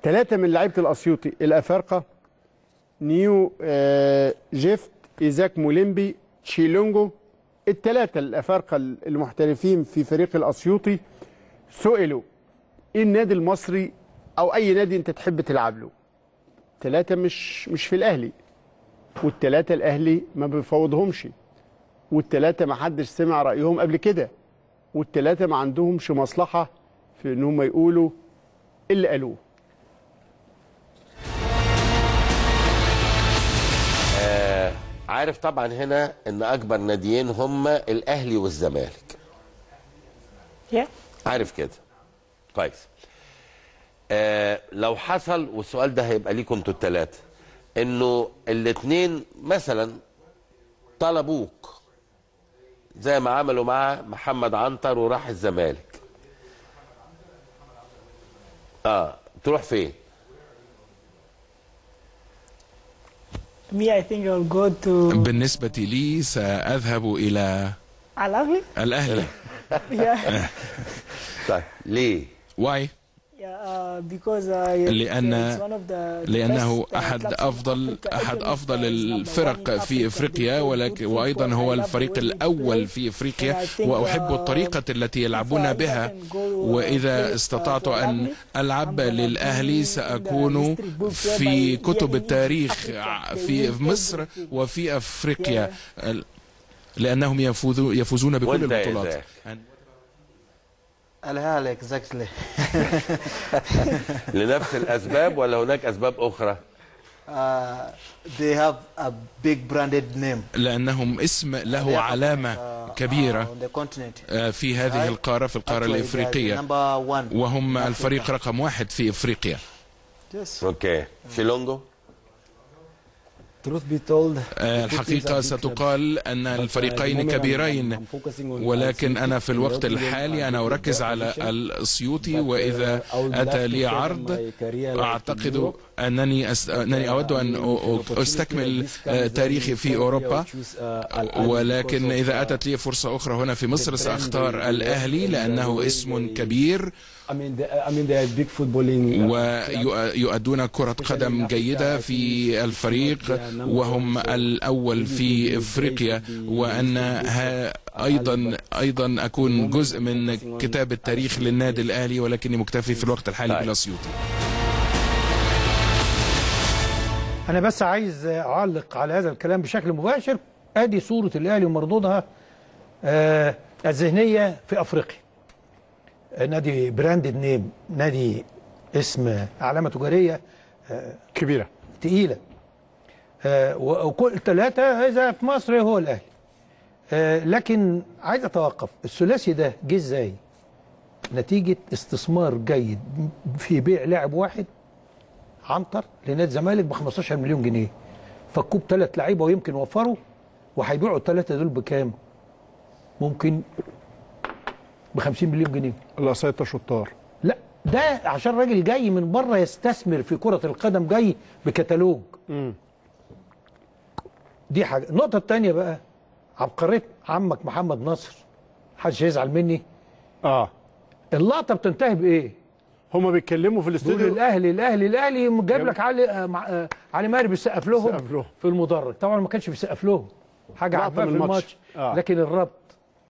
ثلاثة من لعيبة الأسيوطي الأفارقة نيو آه، جيفت إيزاك موليمبي تشيلونجو الثلاثة الأفارقة المحترفين في فريق الأسيوطي سئلوا إيه النادي المصري أو أي نادي أنت تحب تلعب له ثلاثة مش مش في الأهلي والثلاثة الأهلي ما بيفوضهمش والثلاثة ما حدش سمع رأيهم قبل كده والثلاثة ما عندهمش مصلحة في إن هم يقولوا اللي قالوه عارف طبعا هنا ان اكبر ناديين هم الاهلي والزمالك Yeah. عارف كده كويس آه لو حصل والسؤال ده هيبقى ليكم انتوا الثلاثه انه الاثنين مثلا طلبوك زي ما عملوا مع محمد عنتر وراح الزمالك اه تروح فين Me, I think I'll go to بالنسبة لي سأذهب إلى Al Ahly. الأهلي Yeah. طيب ليه واي Yeah, uh, because uh, لأن it's one of the لأنه best, uh, أحد clubs in أفضل Africa. أحد Even أفضل if it's number one الفرق in في Africa, إفريقيا they play ولكن good وأيضا football. هو I love the الفريق way they الأول play. في إفريقيا And I think, وأحب uh, الطريقة التي يلعبون if I- if I بها can go, uh, وإذا play, uh, استطعت for أن Al-Ahly, ألعب I'm gonna للأهلي be in the سأكون history books في whereby كتب here in التاريخ Africa, they في win مصر everything. وفي أفريقيا لأنهم يفوزون يفوزون بكل وانت يا البطولات إيزاك؟ Al-Ahly, exactly. لنفس الاسباب ولا هناك اسباب اخرى Uh, they have a big branded name. لأنهم اسم They له are, علامة uh, كبيرة on the continent. آه، في هذه Right? القارة في القارة Actually, they are the الإفريقية number one وهم in الفريق Africa. رقم واحد في إفريقيا Yes. اوكي شيلونجو Truth be told, آه، the two teams الحقيقة are big clubs. ستقال أن But, uh, الفريقين the moment I'm- كبيرين I'm focusing on ولكن أنا في Al-Siyuti. الوقت Without even الحالي أنا a big أركز على position. الأسيوطي But, uh, وإذا I would love أتى to لي further عرض my career like in أعتقد Europe. أنني أس... أنني أود أن أ- أستكمل آه، تاريخي في أوروبا ولكن إذا أتت لي فرصة أخرى هنا في مصر سأختار الأهلي لأنه اسم كبير I mean, they, I mean, they are big footballing. uh, ويؤدون كرة قدم جيدة في الفريق وهم الأول في إفريقيا وأن ها أيضا أيضا أكون جزء من كتاب التاريخ للنادي الأهلي ولكني مكتفي في الوقت الحالي طيب. بالأسيوطي انا بس عايز اعلق على هذا الكلام بشكل مباشر ادي صوره الاهلي ومردودها آه الذهنيه في افريقيا آه، نادي براندد نيم نادي اسم علامه تجاريه كبيرة تقيله آه و- وكل ثلاثه اذا في مصر هو الاهلي آه لكن عايز اتوقف الثلاثي ده جه ازاي نتيجه استثمار جيد في بيع لاعب واحد عنتر لنادي الزمالك ب 15 مليون جنيه فكوب ثلاث لعيبه ويمكن وفروا وهيبيعوا الثلاثه دول بكام؟ ممكن ب 50 مليون جنيه القصايطة شطار لا ده عشان راجل جاي من بره يستثمر في كرة القدم جاي بكتالوج دي حاجة النقطة التانية بقى عبقرية عمك محمد نصر محدش يزعل مني اه اللقطة بتنتهي بإيه؟ هما بيتكلموا في بيقول الاستوديو الاهلي الاهلي الاهلي جايب لك علي آه، مع- آه، علي ماهر بيسقف لهم بيسقف لهم. في المدرج طبعا ما كانش بيسقف لهم حاجه لقطة عجباه في من الماتش. الماتش آه. لكن الربط